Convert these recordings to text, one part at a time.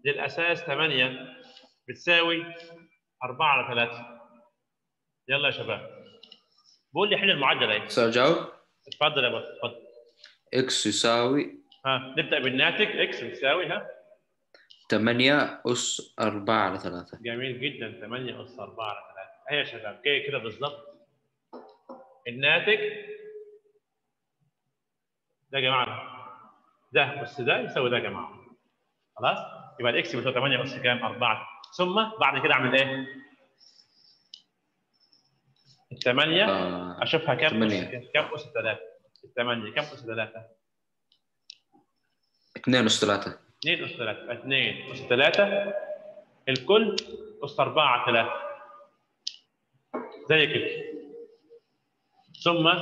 للاساس 8 بتساوي 4 على 3 يلا يا شباب بقول لي حل المعادله اهي صار جاوب اتفضل يا بطل اتفضل اكس يساوي ها نبدا بالناتج اكس بتساوي ها 8 أس 4 على 3 جميل جدا 8 اس 4 على 3 اهي يا شباب جاي كده بالظبط الناتج ده يا جماعه ده اس ده يساوي ده يا جماعه خلاص يبقى الاكس بتساوي 8 اس كام 4 ثم بعد كده اعمل ايه الثمانية آه. اشوفها كام ثمانية. اس كام اس 3 الثمانية كام اس 3 2 أس 3 2 اس 3 2 اس 3 الكل اس 4 على 3 زي كده ثم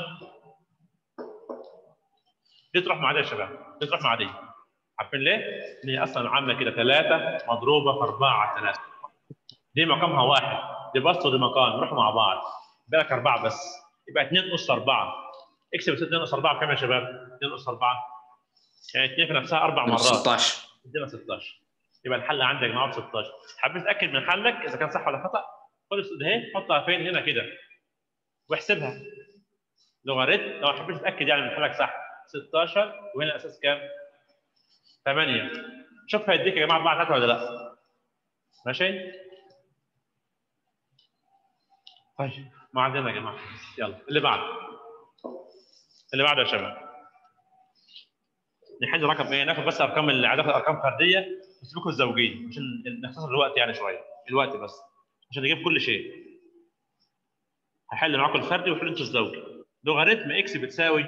دي تروح مع دي يا شباب دي تروح مع دي عارفين ليه؟ ان هي اصلا عامله كده 3 مضروبه في 4 على 3 دي مقامها واحد دي بسط ودي مقام يروحوا مع بعض بالك 4 بس يبقى 2 اس 4 اكسب 2 اس 4 بكام يا شباب؟ 2 اس 4 يعني 2 في نفسها اربع مرات 16 ادينا 16 يبقى الحل عندك معاه 16 حابب تتاكد من حلك اذا كان صح ولا خطا خد السؤال اهي حطها فين هنا كده واحسبها لوغاريتم لو حبيت تتاكد يعني من حلك صح 16 وهنا اساس كام 8 شوف هيديك يا جماعه 4 3 ولا لا ماشي طيب ما عندنا يا جماعه يلا اللي بعده اللي بعده يا شباب نحل رقم ايه ناخد بس ارقام العدد ارقام فرديه نسلكه الزوجيه عشان نختصر الوقت يعني شويه الوقت بس عشان نجيب كل شيء هحل معاكم الفردي وحل انتوا الزوجي لوغاريتم اكس بتساوي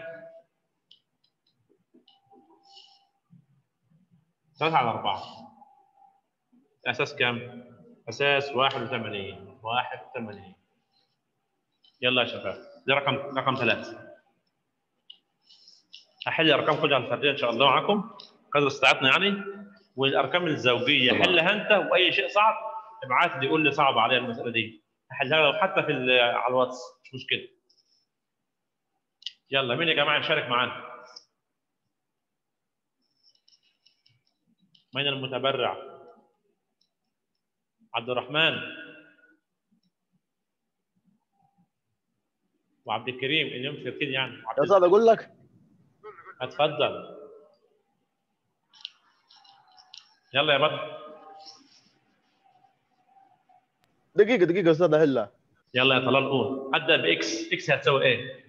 3 على 4 اساس كام؟ اساس 81 81 يلا يا شباب ده رقم رقم ثلاثة هحل الارقام كلها الفرديه ان شاء الله معاكم قدر استطاعتنا يعني والارقام الزوجيه طبعا. حلها انت واي شيء صعب ابعت لي قول لي صعب عليا المساله دي احلها لو حتى في ال- على الواتس مش مشكله يلا مين يا جماعه يشارك معانا من المتبرع عبد الرحمن وعبد الكريم اليوم شاركين يعني عبد يا استاذ اقول لك اتفضل يلا يا بطل دقيقه دقيقه يا استاذ اهلا يلا يا طلال قول ابدا باكس اكس هتساوي ايه؟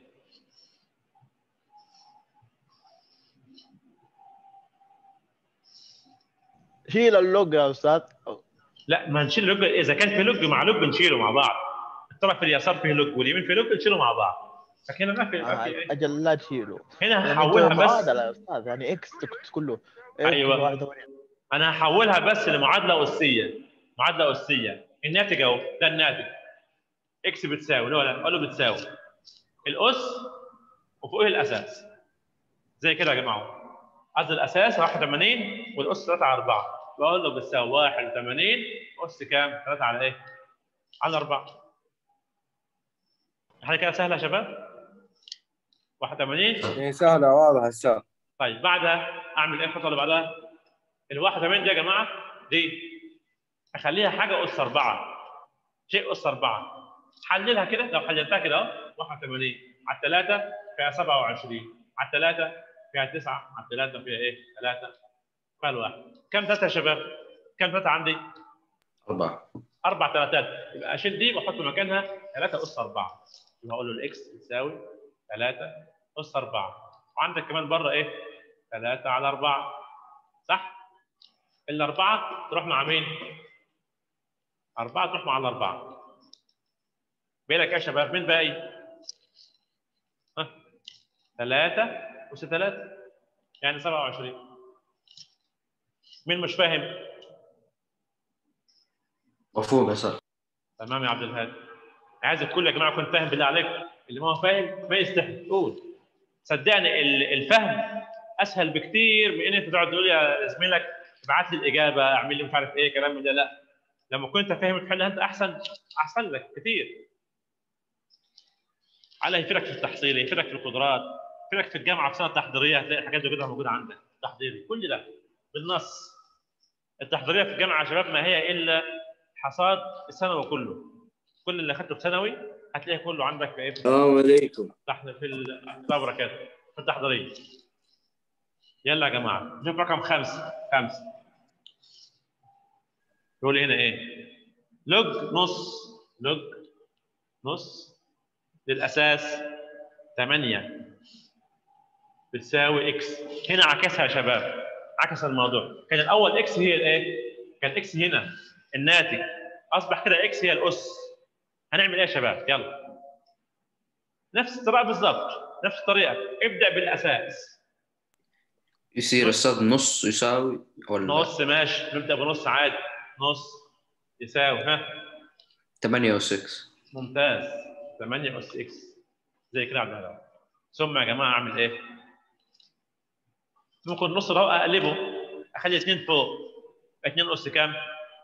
شيل اللوج يا استاذ لا ما نشيل لوج اذا كان في لوج مع لوج نشيله مع بعض الطرف اليسار فيه لوج واليمين فيه لوج نشيله مع بعض لكن هنا ما في, ما في إيه. اجل لا تشيله هنا هحولها بس معادله يا استاذ يعني اكس تك- كله إكس أيوة. واحد وثمانين. انا هحولها بس لمعادله اسيه معادله اسيه الناتج اهو ده الناتج اكس بتساوي لا لا اقول له بتساوي الاس وفوقه الاساس زي كده يا جماعه قصدي الاساس 81 والاس 3 على 4 بقول له بتساوي 81 اس كام 3 على ايه على 4 حاجه كده سهله يا شباب 81 إيه سهلة واضحة السؤال طيب بعدها اعمل ايه الخطوه اللي بعدها؟ ال 81 دي يا جماعه دي اخليها حاجه اس 4 شيء اس 4 حللها كده لو حللتها كده اهو 81 على 3 فيها 27 على 3 فيها 9 على 3 فيها ايه؟ 3 فيها الواحد كم ثلاثه يا شباب؟ كم ثلاثه عندي؟ 4 اربع ثلاثات يبقى اشيل دي واحط مكانها 3 اس 4 يبقى اقول له الاكس تساوي 3 اس 4 وعندك كمان بره ايه 3 على 4 صح الاربعه تروح مع مين أربعة تروح مع الأربعة بالك يا شباب مين باقي؟ ها ثلاثة أس ثلاثة يعني 27 مين مش فاهم؟ مفهوم يا استاذ تمام يا عبد الهادي عايز الكل يا جماعه يكون فاهم بالله عليك اللي ما هو فاهم ما يستحي قول صدقني ال- الفهم اسهل بكتير من ان انت تقعد تقول يا زميلك ابعت لي الاجابه اعمل لي مش عارف ايه كلام من ده لا لما كنت فاهم تحلها انت احسن احسن لك كتير على يفيدك في التحصيل يفيدك في القدرات يفيدك في الجامعه في سنه تحضيريه هتلاقي الحاجات دي كلها موجوده عندك تحضيري كل ده بالنص التحضيريه في الجامعه يا شباب ما هي الا حصاد الثانوي كله كل اللي اخدته في ثانوي هتلاقيه كله عندك في ايه في السلام عليكم تحت في الكتاب بركاته في التحضيريه يلا يا جماعه نشوف رقم خمسه خمسه يقول هنا ايه لوج نص لوج نص للاساس 8 بتساوي اكس هنا عكسها يا شباب عكس الموضوع كان الاول اكس هي الايه كان اكس هنا الناتج اصبح كده اكس هي الاس هنعمل ايه يا شباب يلا نفس الطريقه بالظبط نفس الطريقه ابدا بالاساس يصير الصاد نص يساوي ولا نص ماشي نبدا بنص عادي نص يساوي ها 8 و6 ممتاز 8 اس اكس زي كده عبد الهلال ثم يا جماعه اعمل ايه؟ ممكن النص ده اقلبه اخلي اثنين فوق اثنين اس كام؟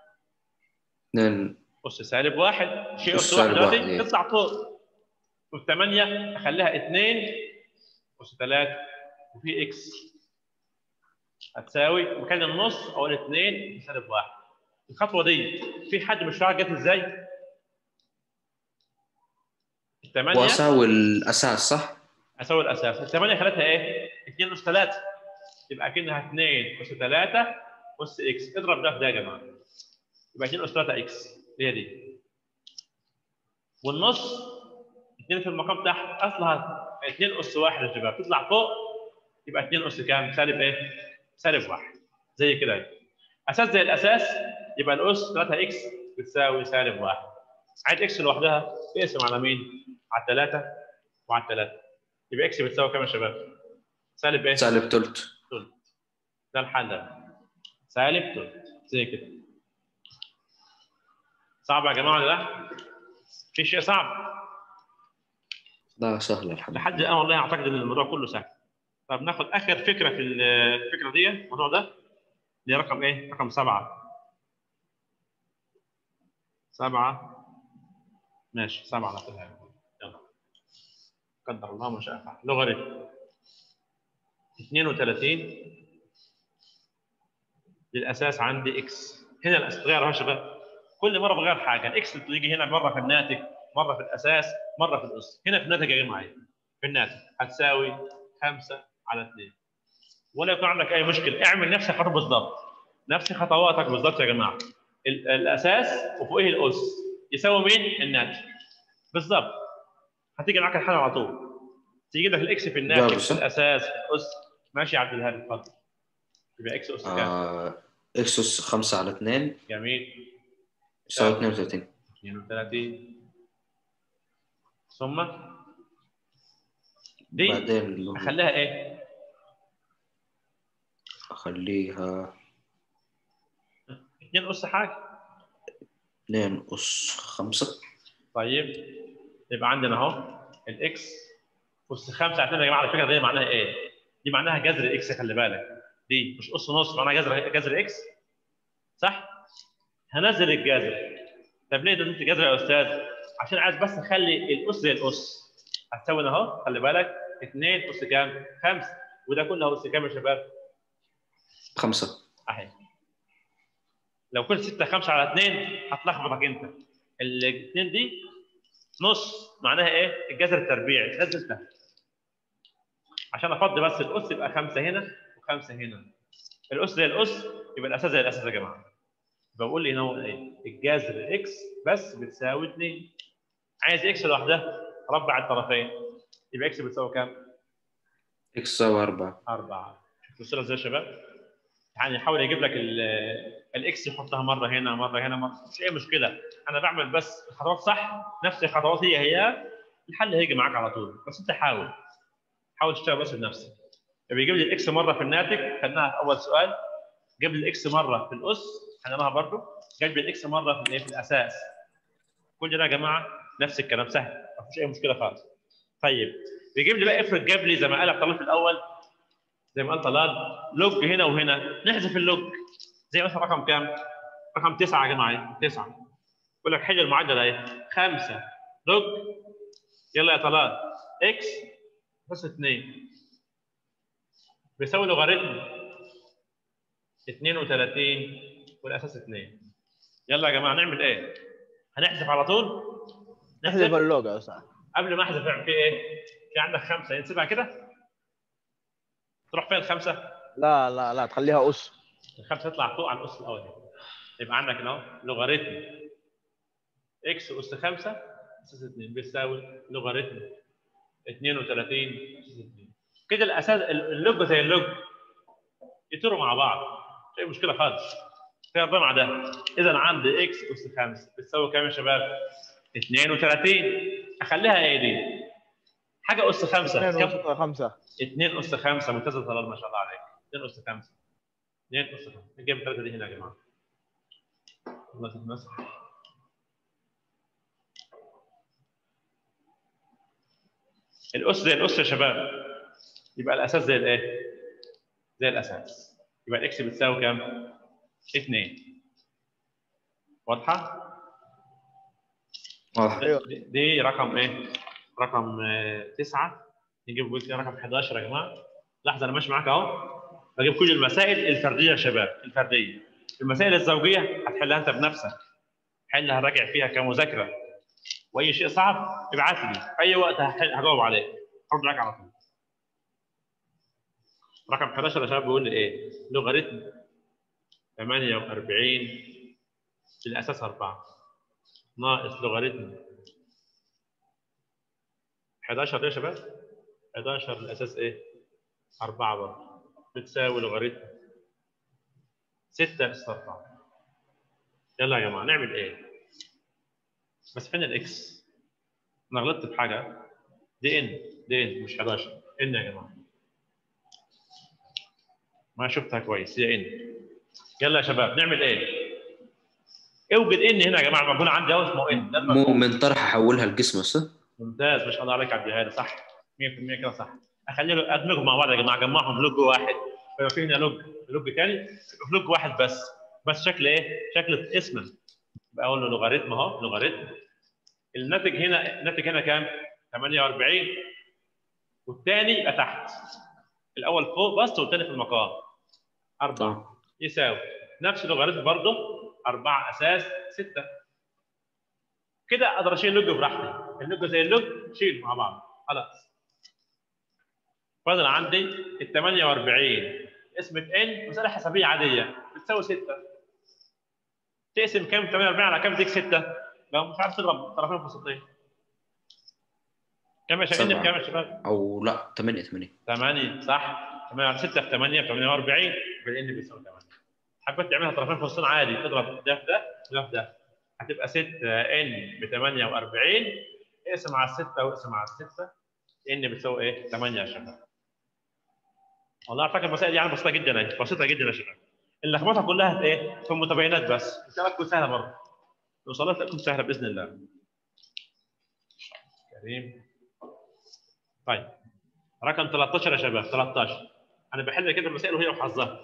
2 اس سالب واحد شيء أس اس واحد سالب دلوقتي واحد، إيه. تطلع فوق وفي 8 اخليها 2 اس 3 وفي اكس هتساوي مكان النص اقول 2 سالب واحد الخطوه دي في حد مش عارف جت ازاي؟ الثمانية واساوي الاساس صح؟ اسوي الاساس الثمانيه خلتها ايه؟ 2 اس 3 يبقى اكنها 2 اس 3 اس اكس اضرب ده في ده يا جماعه يبقى 2 اس 3 اكس هي دي والنص 2 في المقام تحت اصلها 2 اس 1 يا شباب تطلع فوق يبقى 2 اس كام؟ سالب ايه؟ سالب 1 زي كده اهي. اساس زي الاساس يبقى الاس 3 اكس بتساوي سالب 1 عايز اكس لوحدها اقسم على مين؟ على 3 وعلى 3 يبقى اكس بتساوي كام يا شباب؟ سالب ايه؟ سالب تلت تلت ده الحل ده سالب تلت زي كده صعب يا جماعه ولا لا؟ في شيء صعب لا سهل الحمد لحد لله الان والله اعتقد ان الموضوع كله سهل طب ناخد اخر فكره في الفكره دي الموضوع ده اللي هي رقم ايه؟ رقم سبعه سبعه ماشي سبعه ناخدها يلا قدر الله ما شاء فعل لوغاريتم 32 للاساس عندي اكس هنا الاساس بغير يا شباب كل مره بغير حاجه الاكس بتيجي هنا مره في الناتج مره في الاساس مره في الاس هنا في الناتج يا جماعه في الناتج هتساوي 5 على 2 ولا يكون عندك اي مشكله اعمل نفس الخطوه بالظبط نفس خطواتك بالظبط يا جماعه ال- الاساس وفوقيه الاس يساوي مين الناتج بالظبط هتيجي معاك الحل على طول تيجي لك الاكس في الناتج جاوب في صح؟ الاساس في الاس ماشي يا عبد الهادي اتفضل يبقى اكس اس كام آه اكس اس 5 على 2 جميل يساوي 32 32 ثم دي بعدين اللي هو اخليها ايه؟ اخليها 2 اس حاجه 2 اس 5 طيب يبقى عندنا اهو الاكس اس 5 عشان يا جماعه على فكره دي معناها ايه؟ دي معناها جذر اكس خلي بالك دي مش اس نص معناها جذر جذر اكس صح؟ هنزل الجذر طب ليه نزلت الجذر يا استاذ؟ عشان عايز بس اخلي الاس زي الاس هتساوي هنا اهو خلي بالك 2 اس كام؟ 5 وده كله اس كام يا شباب؟ 5 اهي لو كل 6 5 على 2 هتلخبطك انت الاثنين دي نص معناها ايه؟ الجذر التربيعي نزل ده عشان افضي بس الاس يبقى 5 هنا و5 هنا الاس زي الاس يبقى الاساس زي الاساس يا جماعه بقول لي هنا هو ايه؟ الجذر اكس بس بتساوي 2 عايز اكس لوحدها ربع الطرفين يبقى اكس بتساوي كام؟ اكس يساوي 4 أربعة شفتوا الصورة ازاي يا شباب؟ يعني يحاول يجيب لك ال- الاكس يحطها مرة هنا مرة هنا مرة مش أي مشكلة أنا بعمل بس الخطوات صح نفس الخطوات هي هي الحل هيجي معاك على طول بس أنت حاول حاول تشتغل بس بنفسك بيجيب لي الاكس مرة في الناتج خدناها في أول سؤال جاب لي الاكس مرة في الأس خدناها برضه جاب لي الاكس مرة في الإيه في الأساس كل ده يا جماعة نفس الكلام سهل ما فيش أي مشكلة خالص طيب بيجيب لي بقى افرض جاب لي زي ما قال عبد الله في الاول زي ما قال طلال لوج هنا وهنا نحذف اللوج زي مثلا رقم كام؟ رقم تسعه يا جماعه تسعه يقول لك حل المعادله اهي خمسه لوج يلا يا طلال اكس بس 2 بيساوي لوغاريتم 32 والاساس 2 يلا يا جماعه نعمل ايه؟ هنحذف على طول احذف نحذف اللوج يا استاذ قبل ما احذف اعمل في ايه؟ في عندك خمسه نسيبها كده تروح فين الخمسه؟ لا لا لا تخليها اس الخمسه تطلع فوق على الاس الاول يبقى عندك هنا اهو لوغاريتم اكس اس 5 اساس 2 بيساوي لوغاريتم 32 اساس 2 كده الاساس اللوج زي اللوج يطيروا مع بعض مش اي مشكله خالص فيها ده مع ده اذا عندي اكس اس 5 بتساوي كام يا شباب؟ 32 اخليها ايه دي؟ حاجه اس 5 2 كم؟ اس 5 2 اس 5 ممتاز يا طلال ما شاء الله عليك 2 اس 5 2 اس 5 نجيب الثلاثه دي هنا يا جماعه الله تتمسح الاس زي الاس يا شباب يبقى الاساس زي الايه؟ زي الاساس يبقى الاكس بتساوي كام؟ 2 واضحه؟ واضح أيوة. دي- دي رقم ايه؟ رقم 9 نجيب جزء رقم 11 يا جماعه لحظه انا ماشي معاك اهو بجيب كل المسائل الفرديه يا شباب الفرديه المسائل الزوجيه هتحلها انت بنفسك حلها راجع فيها كمذاكره واي شيء صعب ابعت لي في اي وقت هحل هجاوب عليه هرد عليك على طول رقم 11 يا شباب بيقول لي ايه؟ لوغاريتم 48 في الاساس 4 ناقص لوغاريتم 11 ده يا شباب 11 الاساس ايه 4 برضه بتساوي لوغاريتم 6 اس 4 يلا يا جماعه نعمل ايه بس فين الاكس انا غلطت في حاجه دي ان دي ان مش 11 ان يا جماعه ما شفتها كويس هي ان يلا يا شباب نعمل ايه اوجد ان هنا يا جماعه المجهول عندي اهو اسمه ان ده مو المجهول. من طرح احولها لقسمة صح؟ ممتاز ما شاء الله عليك عبد الهادي صح 100% كده صح اخلي له ادمجهم مع بعض يا جماعه جمعهم لوج واحد فيبقى في هنا لوج لوج ثاني يبقى في لوج واحد بس بس شكل ايه؟ شكل اسما يبقى اقول له لوغاريتم اهو لوغاريتم الناتج هنا الناتج هنا كام؟ 48 والثاني يبقى تحت الاول فوق بس والثاني في المقام أربعة طبعا يساوي نفس اللوغاريتم برضه 4 اساس 6 كده اقدر اشيل لوج براحتي اللوج زي اللوج شيل مع بعض خلاص فاضل عندي ال 48 اسمة ان مسألة حسابية عادية بتساوي 6 تقسم كام 48 على كام تديك 6 لو مش عارف تضرب طرفين متوسطين كم يا شباب سبعة. كام يا شباب؟ او لا 8 8 8 صح 8 على 6 في 8 ب 48 بالان بيساوي 8 حبيت تعملها طرفين فصين عادي تضرب ده في ده وده في ده هتبقى 6 ان ب 48 اقسم على 6 واقسم على 6 ان بتساوي ايه؟ 8 يا شباب والله على فكره المسائل دي يعني بسيطه جدا اهي بسيطه جدا يا شباب اللخبطه كلها في ايه؟ في المتباينات بس ان شاء الله تكون سهله برضه لو صليت تكون سهله باذن الله كريم طيب رقم 13 يا شباب 13 انا بحل كده المسائل وهي وحظها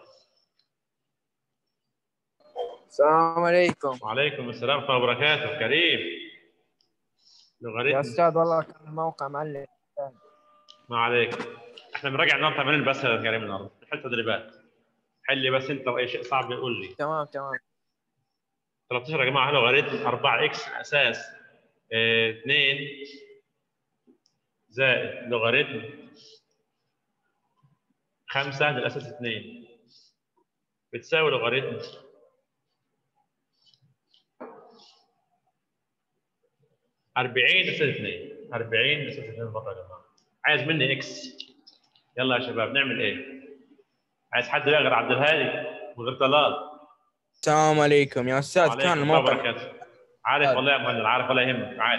السلام عليكم وعليكم السلام ورحمه الله وبركاته كريم يا لوغاريتم استاذ والله كان الموقع معلق ما عليك احنا بنراجع النهارده تمارين بس يا كريم النهارده نحل تدريبات حل لي بس انت واي شيء صعب قول لي تمام تمام 13 يا جماعه لوغاريتم 4 اكس اساس 2 زائد لوغاريتم 5 للاساس 2 بتساوي لوغاريتم 40 اساس 2 40 اساس 2 مره يا جماعه عايز مني اكس يلا يا شباب نعمل ايه؟ عايز حد غير عبد الهادي وغير طلال السلام عليكم يا استاذ وعليكم كان السلام الموقع وبركاته. عارف والله يا مهند عارف ولا يهمك عارف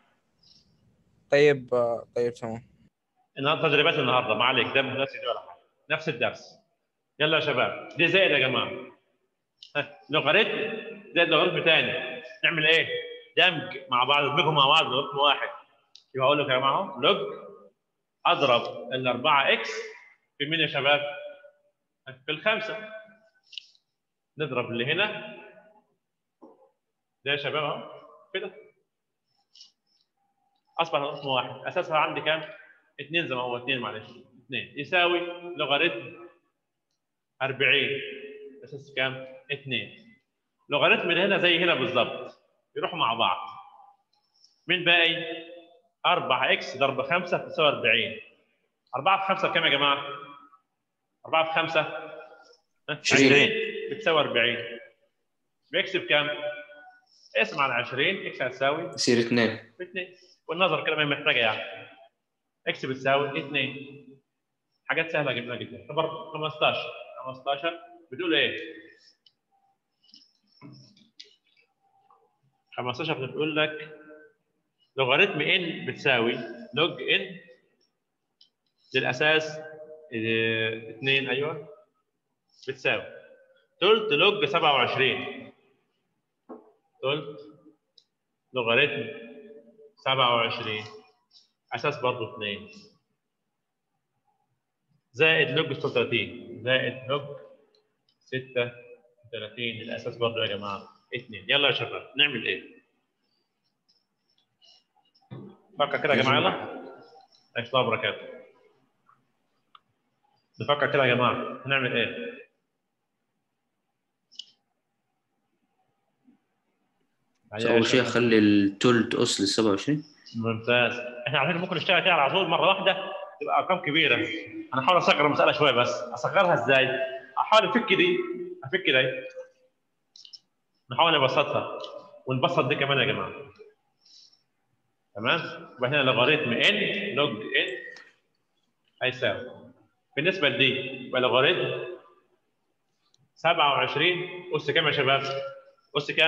طيب آه، طيب تمام النهارده تدريبات النهارده ما عليك ده نفس دي ولا حاجه نفس الدرس يلا يا شباب دي زائد يا جماعه ها، لوغاريتم زائد لوغاريتم ثاني نعمل ايه؟ دمج مع بعض ندمجهم مع بعض لوغاريتم واحد يبقى اقول لك يا جماعه اهو لوج اضرب ال 4 اكس في مين يا شباب؟ في الخمسه نضرب اللي هنا ده يا شباب اهو كده اصبح رقم واحد اساسها عندي كام؟ اثنين زي ما هو اثنين معلش اثنين يساوي لوغاريتم 40 اساس كام؟ اثنين لوغاريتم اللي هنا زي هنا بالظبط يروحوا مع بعض مين باقي 4 اكس ضرب 5 بتساوي 40 4 في 5 بكام يا جماعه 4 في 5 عشرين. 20 بتساوي 40 بيكسب كام اقسم على 20 اكس هتساوي يصير اثنين باثنين والنظر كده ما هي محتاجه يعني اكس بتساوي 2 حاجات سهله جدا جدا طب 15 15 بتقول ايه 15 بتقول لك لوغاريتم ان بتساوي لوج ان للاساس 2 ايوه بتساوي تلت لوج 27 تلت لوغاريتم 27 اساس برضه 2 زائد لوج 36 زائد لوج 36 الاساس برضه يا جماعه 2 يلا يا شباب نعمل ايه؟ فكر كده يا جماعه يلا عليكم الله وبركاته نفكر كده يا جماعه هنعمل ايه؟ اول شيء اخلي التلت اس لل 27 ممتاز احنا على فكره ممكن نشتغل كده على طول مره واحده تبقى ارقام كبيره انا هحاول اصغر المساله شويه بس اصغرها ازاي؟ احاول افك دي افك دي نحاول نبسطها ونبسط دي كمان يا جماعه تمام يبقى هنا لوغاريتم ان لوج ان هيساوي بالنسبه لدي يبقى لوغاريتم 27 اس كام يا شباب؟ اس كام؟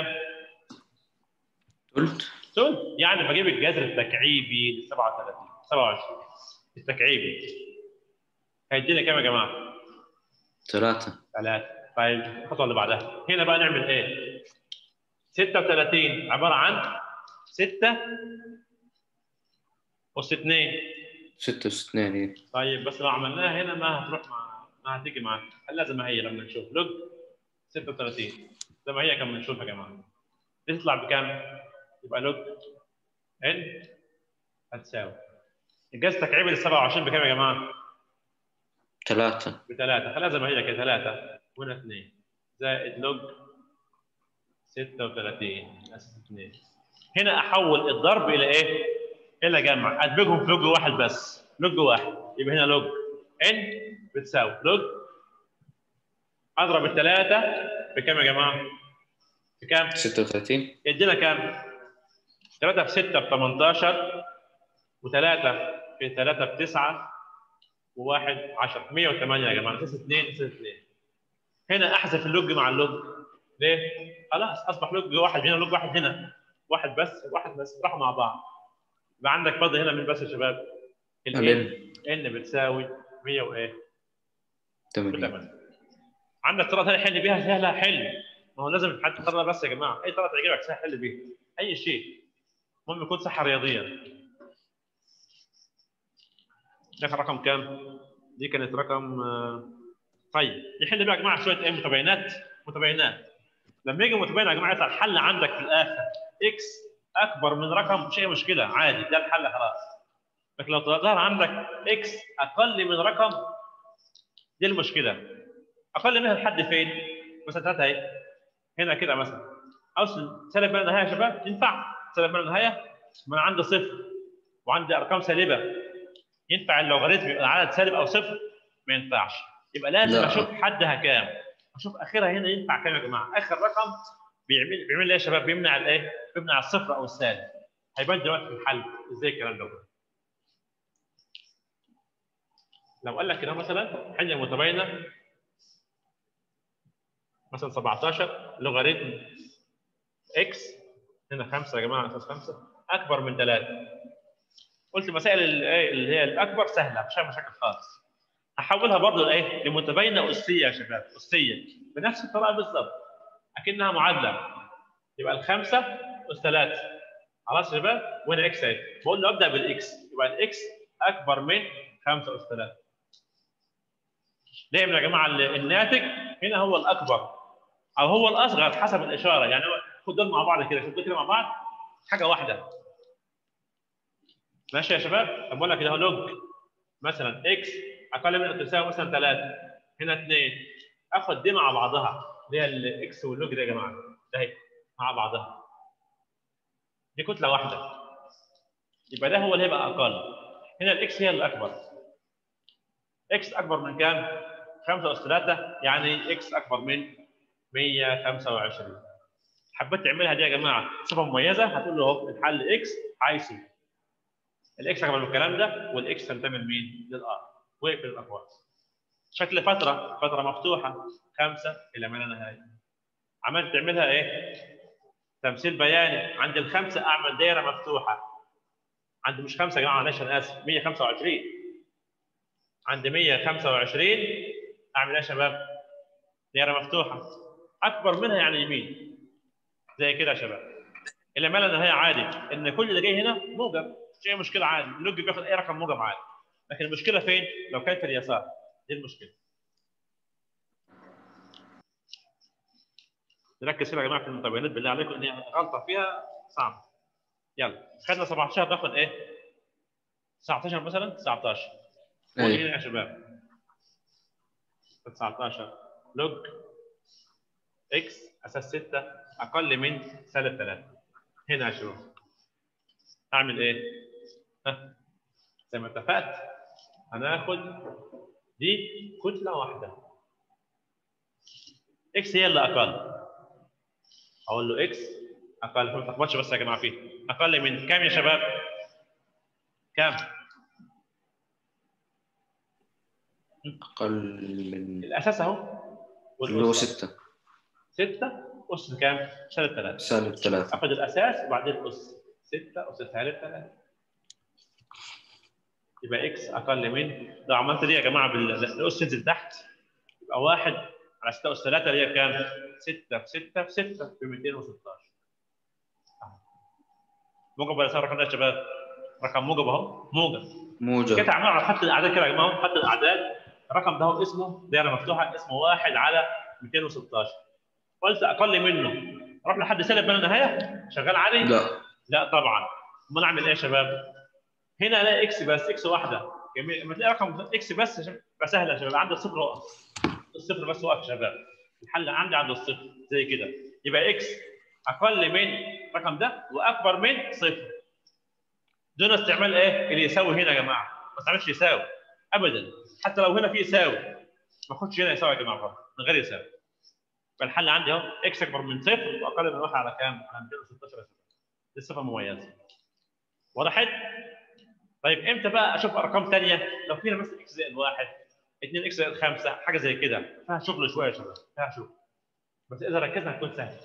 تلت دول يعني بجيب الجذر التكعيبي ل 37 27 التكعيبي هيدينا كام يا جماعه؟ ثلاثة ثلاثة طيب الخطوه اللي بعدها هنا بقى نعمل ايه؟ 36 عباره عن 6 اس 2 ستة أس اثنين إيه. طيب بس لو عملناها هنا ما هتروح مع ما هتيجي معانا لازم هي لما نشوف لوج 36 زي ما هي كم بنشوفها يا جماعه دي تطلع بكام؟ يبقى لوج ان هتساوي الجهاز التكعيبي لل 27 بكام يا جماعه؟ ثلاثة بثلاثة خليها زي ما هي كده ثلاثة وهنا اثنين زائد لوج 36 اسف اثنين هنا احول الضرب الى ايه؟ الى جمع ادمجهم في لوج واحد بس لوج واحد يبقى هنا لوج ان بتساوي لوج اضرب الثلاثة بكام يا جماعة؟ بكام؟ ستة وثلاثين يدينا كام؟ 3 في 6 ب 18 و3 في 3 ب 9 و1 10 108 يا جماعه اساس 2 اساس 2 هنا احذف اللوج مع اللوج ليه؟ خلاص اصبح لوج واحد هنا لوج واحد هنا واحد بس واحد بس راحوا مع بعض يبقى عندك فاضي هنا من بس يا شباب ال الان ان بتساوي 100 وايه؟ ثمانية وثمانية. عندك طريقه ثانيه حل بيها سهله حل ما هو لازم حد طريقه بس يا جماعه اي طريقه تعجبك سهل حل بيها اي شيء المهم يكون صحه رياضيه ده كان رقم كام؟ دي كانت رقم آه، طيب يحل بقى يا جماعه شويه ايه متباينات متباينات لما يجي متباين يا جماعه يطلع الحل عندك في الاخر اكس اكبر من رقم مش اي مشكله عادي ده الحل خلاص لكن لو ظهر عندك اكس اقل من رقم دي المشكله اقل منها لحد فين؟ مثلا ثلاثه اهي هنا كده مثلا اصل سالب من النهايه يا شباب ينفع سالب من النهايه ما انا عندي صفر وعندي ارقام سالبه ينفع اللوغاريتم يبقى العدد سالب او صفر ما ينفعش يبقى لازم لا. اشوف حدها كام اشوف اخرها هنا ينفع كام يا جماعه اخر رقم بيعمل بيعمل ايه يا شباب بيمنع الايه بيمنع الصفر او السالب هيبان دلوقتي في الحل ازاي الكلام ده لو قال لك كده مثلا حله متباينه مثلا 17 لوغاريتم اكس هنا 5 يا جماعه على اساس 5 اكبر من 3 قلت المسائل اللي اللي هي الاكبر سهله مش فيها مشاكل خالص هحولها برضه لايه؟ لمتباينه اسيه يا شباب اسيه بنفس الطريقه بالظبط اكنها معادله يبقى الخمسه اس 3 خلاص يا شباب وهنا اكس اهي بقول له ابدا بالاكس يبقى الاكس اكبر من 5 اس 3 دايما يا جماعه الناتج هنا هو الاكبر او هو الاصغر حسب الاشاره يعني هو- خد دول مع بعض كده شوف دول كده مع بعض حاجه واحده ماشي يا شباب طب بقول لك ده لوج مثلا اكس اقل من أو تساوي مثلا 3 هنا 2 اخد دي مع بعضها اللي هي الاكس واللوج دي يا جماعه ده هي مع بعضها دي كتله واحده يبقى ده هو اللي هيبقى اقل هنا الاكس هي الاكبر اكس اكبر من كام 5 اس 3 يعني اكس اكبر من 125 حبيت تعملها دي يا جماعه صفه مميزه هتقول له اهو الحل اكس حيث الاكس اكبر من الكلام ده والاكس تنتمي لمين؟ للار واقفل الاقواس شكل فتره فتره مفتوحه خمسه الى ما لا نهايه عملت تعملها ايه؟ تمثيل بياني عند الخمسه اعمل دايره مفتوحه عند مش خمسه يا جماعه معلش انا اسف 125 عند 125 اعمل ايه يا شباب؟ دايره مفتوحه اكبر منها يعني يمين زي كده يا شباب الى ما لا نهايه عادي ان كل اللي جاي هنا موجب مش اي مشكله عادي اللوج بياخد اي رقم موجب عادي لكن المشكله فين؟ لو كان في اليسار دي المشكله نركز كده يا جماعه في المتباينات بالله عليكم ان هي غلطه فيها صعبه يلا خدنا 17 ناخد ايه؟ 19 مثلا 19 أي. قول يا شباب 19 لوج اكس اساس 6 اقل من سالب 3 هنا يا شباب اعمل ايه؟ ها زي ما اتفقت هناخد دي كتله واحده اكس هي اللي اقل اقول له اكس اقل ما تلخبطش بس يا جماعه فيه اقل من كام يا شباب؟ كام؟ أقل من الاساس اهو اللي هو ستة 6 اس كام؟ سالب 3 سالب ثلاثة اخد الاساس وبعدين اس 6 اس سالب 3 يبقى اكس اقل من لو عملت دي يا جماعه بالاس تنزل تحت يبقى 1 على 6 اس 3 اللي هي كام؟ 6 في 6 في 6 في 216 موجب ولا يسار الرقم ده يا شباب؟ رقم موجب اهو موجب موجب كده عمال على خط الاعداد كده يا جماعه خط الاعداد الرقم ده هو اسمه دايره مفتوحه اسمه 1 على 216 قلت اقل منه اروح لحد سالب من النهايه شغال عادي؟ لا لا طبعا امال اعمل ايه يا شباب؟ هنا الاقي اكس بس اكس واحده جميل لما تلاقي رقم اكس بس يا شباب يبقى سهله يا شباب عند الصفر وقف الصفر بس وقف يا شباب الحل عندي عند الصفر زي كده يبقى اكس اقل من الرقم ده واكبر من صفر دون استعمال ايه؟ اللي يساوي هنا يا جماعه ما استعملش يساوي ابدا حتى لو هنا في يساوي ما اخدش هنا يساوي يا جماعه برضه من غير يساوي فالحل عندي اهو اكس اكبر من صفر واقل من واحد على كام؟ على 216 يا شباب دي صفه مميزه وضحت؟ طيب امتى بقى اشوف ارقام ثانيه؟ لو فينا مثلا اكس زائد واحد 2 اكس زائد 5 حاجه زي كده فيها شغل شويه يا شباب فيها شغل بس اذا ركزنا هتكون سهله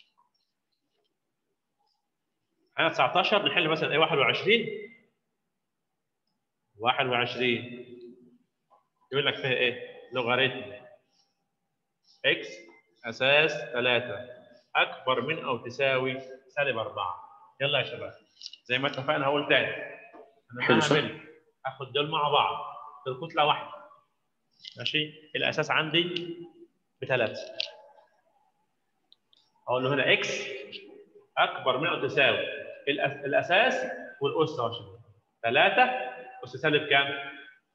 انا 19 بنحل مثلا ايه 21 21 يقول لك فيها ايه؟ لوغاريتم اكس اساس 3 اكبر من او تساوي سالب 4 يلا يا شباب زي ما اتفقنا هقول تاني انا حلو، صح. هعمل اخد دول مع بعض في كتله واحده ماشي الاساس عندي بثلاثه اقول له هنا اكس اكبر من او تساوي الأس- الاساس والاس اهو يا شباب 3 اس سالب كام؟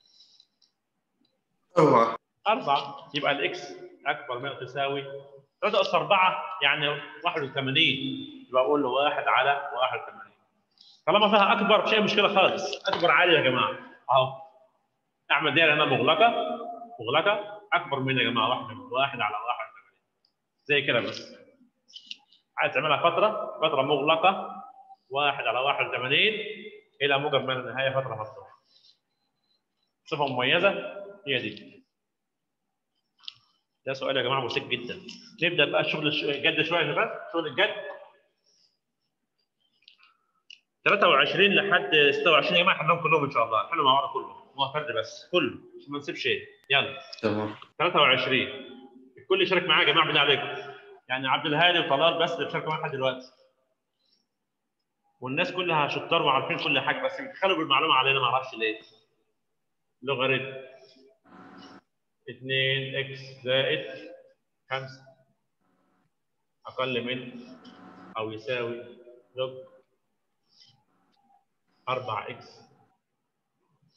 أربعة أربعة يبقى الإكس أكبر من أو تساوي 3 أس 4 يعني 81 يبقى أقول له 1 على 81 طالما فيها أكبر مش أي مشكلة خالص أكبر عالي يا جماعة أهو أعمل دايرة هنا مغلقة مغلقة أكبر من يا جماعة 1 1 على 81 زي كده بس عايز تعملها فترة فترة مغلقة 1 على 81 إلى موجب من النهاية فترة مفتوحة صفة مميزة هي دي ده سؤال يا جماعه بسيط جدا نبدا بقى الشغل الش- الجد شويه يا شباب شغل الجد 23 لحد 26 يا جماعه حلهم كلهم ان شاء الله حلوا مع بعض كله هو فرد بس كله عشان ما نسيبش شيء يلا تمام 23 الكل يشارك معايا يا جماعه بالله عليكم يعني عبد الهادي وطلال بس اللي بيشاركوا معايا لحد دلوقتي والناس كلها شطار وعارفين كل حاجه بس بيتخلوا بالمعلومه علينا ما اعرفش ليه لوغاريتم 2 اكس زائد 5 اقل من او يساوي لوج 4 اكس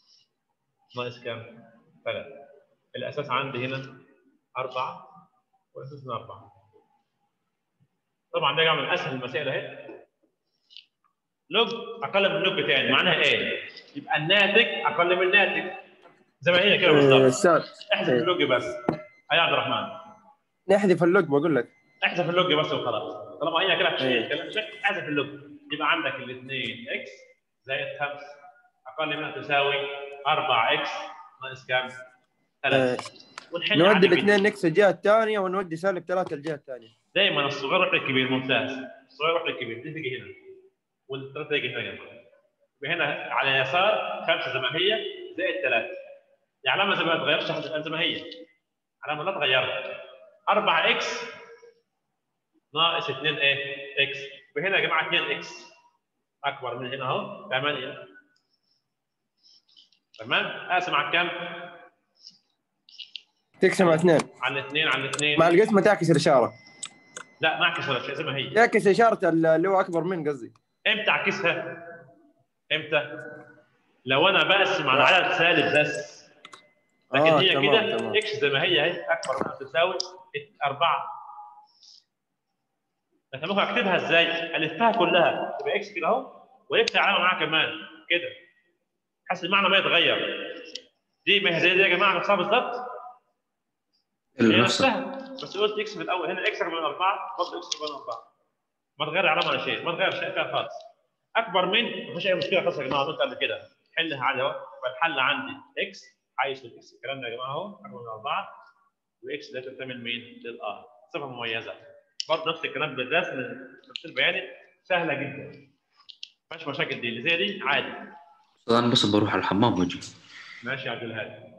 ناقص كام؟ 3 الاساس عندي هنا 4 واس من 4 طبعا ده من اسهل المسائل اهي لوج اقل من لوج تاني معناها ايه؟ يبقى الناتج اقل من الناتج زي ما هي كده إيه، بالظبط استاذ احذف إيه. اللوج بس يا عبد الرحمن نحذف اللوج بقول لك احذف اللوج بس وخلاص طالما هي كده إيه. كلام شك احذف اللوج يبقى عندك الاثنين اكس زائد 5 اقل منها تساوي 4 اكس ناقص كام؟ 3 ونحل نودي عادي الاثنين نكس الجهه الثانيه ونودي سالب ثلاثه الجهه الثانيه دايما الصغير يروح للكبير ممتاز الصغير يروح للكبير دي تيجي هنا والثلاثه يجي هنا جنبها يبقى هنا على اليسار خمسه زي ما هي زائد ثلاثه العلامه زي ما تغيرش هتبقى زي ما هي علامه لا تغيرها 4 اكس ناقص 2 ايه اكس يبقى هنا يا جماعه 2 اكس اكبر من هنا اهو 8 تمام اقسم على كام؟ تقسم على اثنين على الاثنين على الاثنين مع القسمه تعكس الاشاره لا ما اعكس ولا شيء زي ما هي تعكس اشاره اللي هو اكبر من قصدي امتى اعكسها؟ امتى؟ لو انا بقسم على عدد سالب بس لكن آه، هي تمام، كده تمام. اكس زي ما هي اهي اكبر منها تساوي 4 لكن ممكن اكتبها ازاي؟ الفها كلها تبقى اكس كده اهو والف علامه معاها كمان كده حاسس المعنى ما يتغير دي ما هي زي دي يا جماعه نفسها بالظبط هي اللي نفسها نفسها بس قلت اكس في الاول هنا اكس اكبر من 4 برضه اكس اكبر من 4 ما تغير علامه ولا شيء ما تغير شيء فيها خالص اكبر من ما فيش اي مشكله خالص يا جماعه قلت قبل كده حلها عادي اهو والحل عندي اكس حيث الاكس الكلام ده يا جماعه اهو اكبر من 4 واكس ده تنتمي لمين؟ للار صفه مميزه برضه نفس الكلام بالرسم التفصيل البياني سهله جدا ما فيهاش مشاكل دي اللي زي دي عادي أستاذ انا بس بروح على الحمام واجي ماشي يا عبد الهادي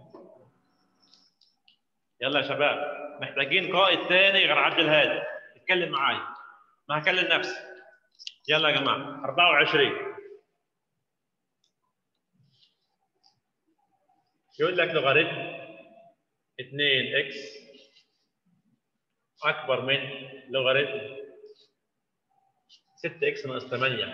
يلا يا شباب محتاجين قائد تاني غير عبد الهادي اتكلم معايا ما هكلم نفسي يلا يا جماعه 24 يقول لك لوغاريتم 2 اكس اكبر من لوغاريتم 6 اكس ناقص 8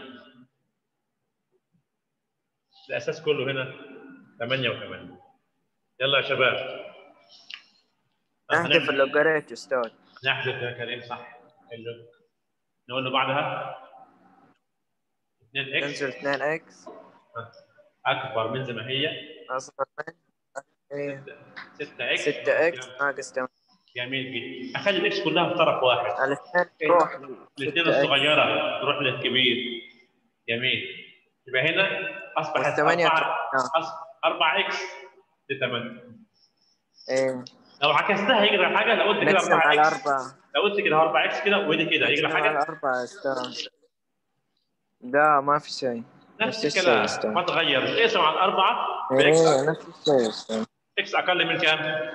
الاساس كله هنا 8 و8 يلا يا شباب احذف اللوغاريت استاذ نحذف يا كريم صح اللوج نقول له بعدها 2 اكس تنزل 2 اكس اكبر من زي ما هي اصغر من إيه، 6 اكس 6 اكس ناقص 8 جميل جدا اخلي الاكس كلها في طرف واحد الاثنين تروح الاثنين الصغيره تروح للكبير جميل يبقى هنا اصبحت والثمانية 4 تروح. 4 اكس ل 8 ايه لو عكستها يجري حاجه لو قلت كده نقسم 4 على اكس 4 لو قلت كده 4 اكس كده ودي كده يجري نقسم على حاجه 4 استاذ لا ما في شيء نفس نفس الكلام الشيء ما تغير اقسم على الاربعه باكس ايه نفس الشيء استاذ اكس اقل من كام؟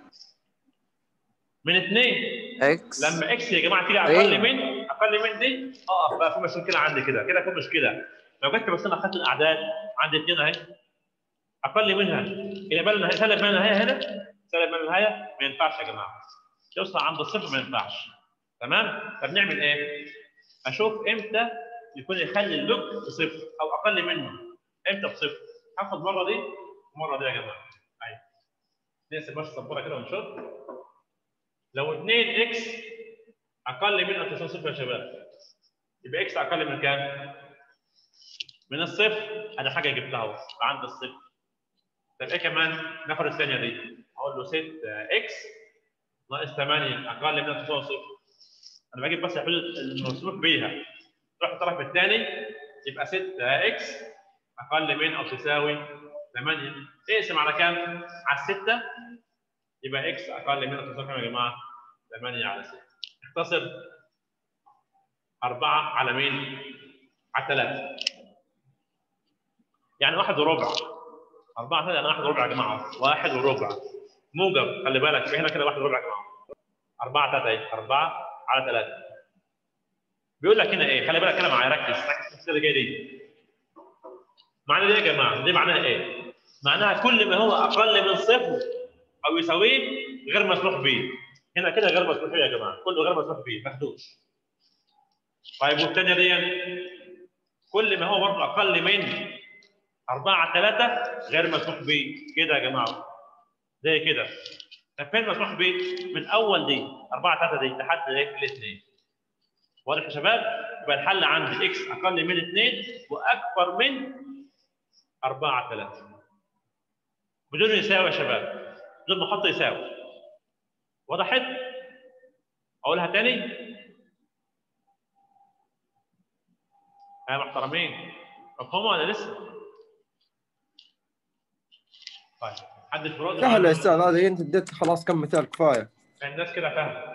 من اثنين اكس لما اكس يا جماعه تيجي اقل إيه. من اقل من دي اقف بقى في مشكله عندي كده كده في مشكله لو جيت بس انا اخذت الاعداد عندي اثنين اهي اقل منها الى بال النهايه سالب من النهايه هنا سالب من النهايه ما ينفعش يا جماعه توصل عند الصفر ما ينفعش تمام طب نعمل ايه؟ اشوف امتى يكون يخلي اللوج بصفر او اقل منه امتى بصفر هاخد مره دي ومره دي يا جماعه ايوه نقسم بس السبوره كده ونشوف لو 2 اكس اقل من او تساوي صفر يا شباب يبقى اكس اقل من كام؟ من الصفر انا حاجه جبتها اهو عند الصفر طب ايه كمان؟ ناخد الثانيه دي اقول له 6 اكس ناقص 8 اقل من او تساوي صفر انا بجيب بس الحدود المسموح بيها تروح الطرف الثاني يبقى 6 اكس اقل من او تساوي 8 اقسم على كام؟ على 6 يبقى اكس اقل من او تساوي كام يا جماعه؟ 8 على 6 اختصر 4 على مين؟ على 3 يعني واحد وربع 4 3 يعني واحد وربع يا جماعه واحد وربع موجب خلي بالك في هنا كده واحد وربع يا جماعه 4 3 اهي 4 على 3 بيقول لك هنا ايه خلي بالك كده معايا ركز ركز في التفسير اللي جاي دي معنى دي يا جماعه دي معناها ايه؟ معناها كل ما هو اقل من صفر او يساويه غير مسموح به هنا كده غير مسموح به يا جماعه كله غير مسموح به مخدوش طيب والثانيه دي كل ما هو برضه اقل من 4 على 3 غير مسموح به كده يا جماعه زي كده طب فين مسموح به؟ من اول دي 4 3 دي لحد ايه؟ الاثنين. واضح يا شباب؟ يبقى الحل عندي اكس اقل من 2 واكبر من 4 3. بدون يساوي يا شباب. بدون ما احط يساوي. وضحت؟ اقولها تاني؟ يا محترمين مفهوم ولا لسه؟ طيب حد فروض سهل يا استاذ هذا انت اديت خلاص كم مثال كفايه الناس كده فاهمه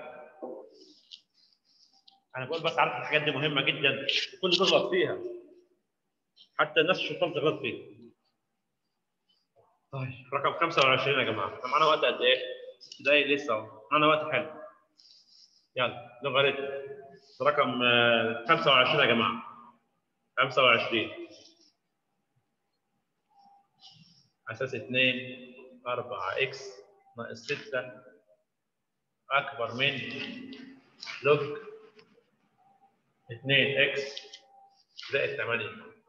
انا بقول بس عارف الحاجات دي مهمه جدا الكل بيغلط فيها حتى الناس الشطار بتغلط فيها طيب رقم 25 يا جماعه احنا معانا وقت قد ايه؟ ست دقايق لسه اهو معانا وقت حلو يلا لوغاريتم رقم آه، 25 يا جماعه 25 اساس 2 4 اكس ناقص 6 اكبر من لوج 2 اكس زائد 8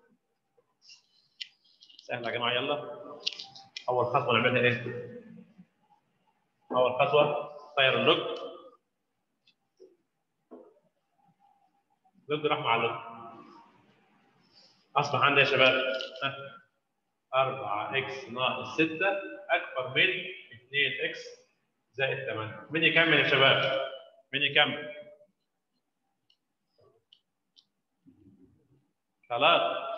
سهله يا جماعه يلا اول خطوه نعملها ايه؟ اول خطوه طير اللوج لوج راح مع لوج اصبح عندي يا شباب 4 اكس ناقص 6 اكبر من 2 اكس زائد 8 مين يكمل يا شباب؟ مين يكمل؟ خلاص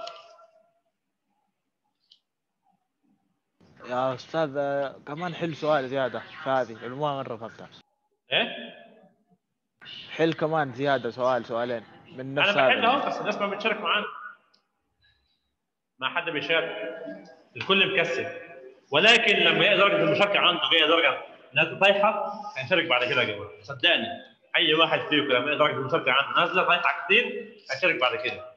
يا استاذ آه، كمان حل سؤال زياده في هذه لانه ما مره فهمتها ايه؟ حل كمان زياده سؤال سؤالين من نفس انا بحل هذا اهو بس الناس ما بتشارك معانا ما حد بيشارك الكل مكسل ولكن لما يلاقي درجه المشاركه عنده جايه درجه نازله طايحه هيشارك بعد كده يا جماعه صدقني اي واحد فيكم لما يلاقي درجه المشاركه عنده نازله طايحه كتير هيشارك بعد كده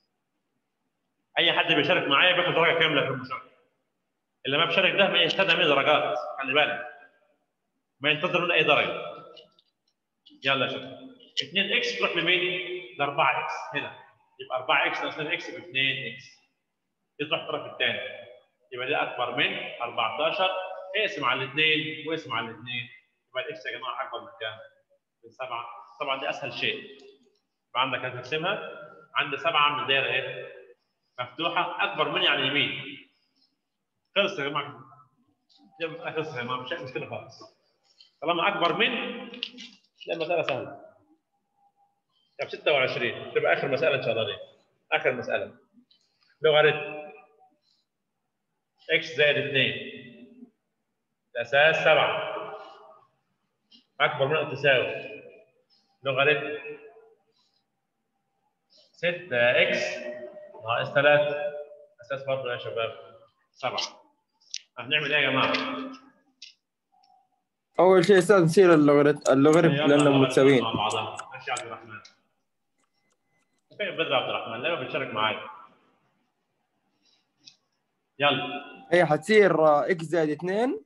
اي حد بيشارك معايا بياخد درجه كامله في المشاركه اللي ما بيشارك ده ما يستنى منه درجات خلي بالك ما ينتظر منه اي درجه يلا يا شباب 2 اكس تروح لمين؟ ل 4 اكس هنا يبقى 4 اكس ناقص 2 اكس ب 2 اكس دي تروح الطرف الثاني يبقى دي اكبر من 14 اقسم على الاثنين واقسم على الاثنين يبقى الاكس يا جماعه اكبر من كام؟ من 7 طبعا دي اسهل شيء يبقى عندك هترسمها عند 7 من دايره ايه؟ مفتوحه اكبر من يعني يمين خلص يا جماعه يبقى خلص يا جماعه مش مشكله خالص طالما اكبر من لا المساله سهله طب 26 تبقى اخر مساله ان شاء الله دي اخر مساله لوغاريتم اكس زائد 2 الاساس 7 اكبر من او تساوي لوغاريتم 6 اكس ناقص 3 اساس برضه يا شباب 7 هنعمل ايه يا جماعه؟ اول شيء استاذ نصير اللوغاريتم اللوغاريتم يلا لانهم نلعب متساويين مع بعضها ماشي يا عبد الرحمن فين بدر عبد الرحمن ليه ما بتشارك معايا يلا هي حتصير آه، اكس زائد 2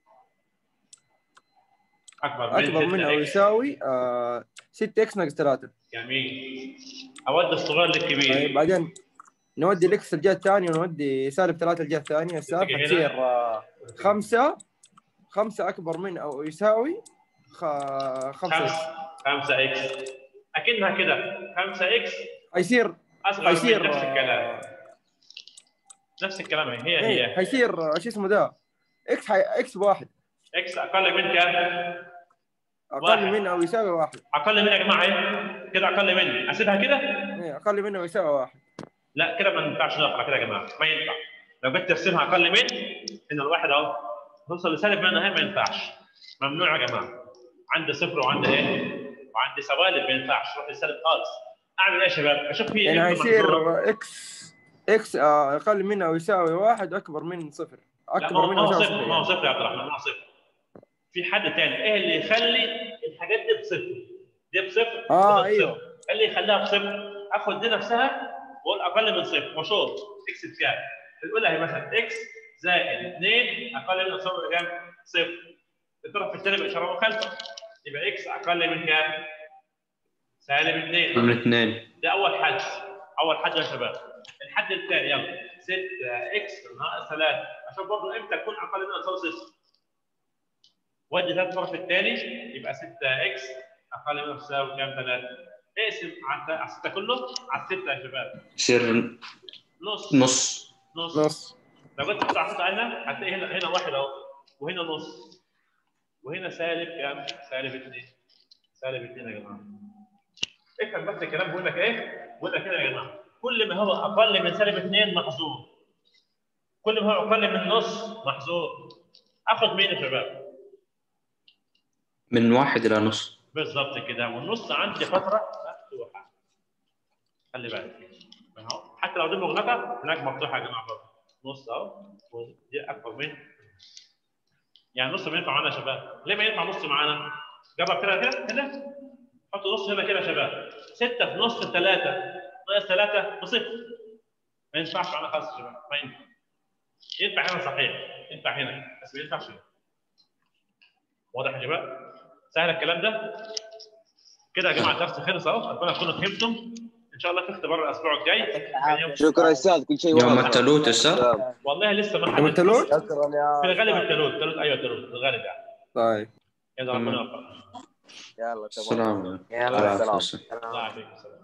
اكبر من اكبر من او 6 يساوي 6 اكس ناقص 3 جميل اود الصغير للكبير طيب بعدين نودي الاكس الجهه الثانيه ونودي سالب 3 الجهه الثانيه استاذ تجي هنا. حتصير 5 5 اكبر من او يساوي 5 5 5 اكس اكنها كده 5 اكس حيصير اصغر من حيصير نفس الكلام آه، نفس الكلام هي ايه هي حيصير آه، شو اسمه ده اكس حي... اكس بواحد اكس اقل من كام؟ اقل واحد. من او يساوي واحد اقل من يا جماعه ايه؟ كده اقل من اسيبها كده؟ ايه اقل من او يساوي واحد لا كده ما ينفعش نقرا كده يا جماعه ما ينفع لو جيت ترسمها اقل من ان الواحد اهو توصل لسالب ما نهايه ما ينفعش ممنوع يا جماعه عندي صفر وعندي ايه؟ وعندي سوالب ما ينفعش روح للسالب خالص اعمل ايه يا شباب؟ اشوف في يعني إيه مجذور. حيصير اكس اكس آه، اقل من او يساوي واحد اكبر من صفر لا اكبر ما من هو او ما هو يساوي صفر صفر ما هو يعني. صفر يا عبد الرحمن ما هو صفر في حد تاني ايه اللي يخلي الحاجات دي بصفر دي بصفر اه وده ايوه بصفر. إيه اللي يخليها بصفر اخد دي نفسها واقول اقل من صفر واشوف اكس بكام الاولى هي مثلا اكس زائد 2 اقل من او يساوي كام؟ صفر الطرف الثاني باشاره مخالفه يبقى اكس اقل من كام؟ سالب 2 من اثنين ده اول حد اول حد يا شباب الحد الثاني يلا 6 اكس ناقص 3 عشان برضه امتى تكون اقل من او تساوي صفر ودي ده الطرف الثاني يبقى 6 اكس اقل من أو تساوي كام 3 اقسم على على 6 كله على 6 يا شباب يصير نص نص نص نص لو جيت تحط على 6 هنا هتلاقي هنا هنا واحد اهو وهنا نص وهنا سالب كام؟ سالب 2 سالب 2 يا جماعه افهم بس الكلام بيقول لك ايه؟ بيقول لك كده يا جماعه كل ما هو اقل من سالب 2 محظور كل ما هو اقل من نص محظور اخد مين يا شباب؟ من واحد إلى نص بالظبط كده والنص عندي فتره مفتوحه خلي بالك اهو حتى لو دي مغلقه هناك مفتوحه يا جماعه برضه نص اهو ودي اكبر من يعني نص بينفع معانا يا شباب ليه ما ينفع نص معانا؟ جرب كده كده كده حط نص هنا كده يا شباب 6 في نص 3 ناقص 3 بصفر ما ينفعش معانا خالص يا شباب ما ينفع ينفع هنا صحيح ينفع هنا بس ما ينفعش هنا واضح يا شباب؟ سهل الكلام ده؟ كده يا جماعه الدرس خلص اهو اتمنى تكونوا فهمتم ان شاء الله في اختبار الاسبوع الجاي كان يوم- شكرا يا استاذ كل شيء يوم واضح. الثلاث أستاذ والله لسه ما يوم حددت. الثلاث؟ شكرا يا في الغالب الثالوث الثالوث ايوه الثالوث في الغالب يعني طيب يلا ربنا يوفقك يلا تمام السلام عليكم يلا على سلام السلام الله يعافيك السلام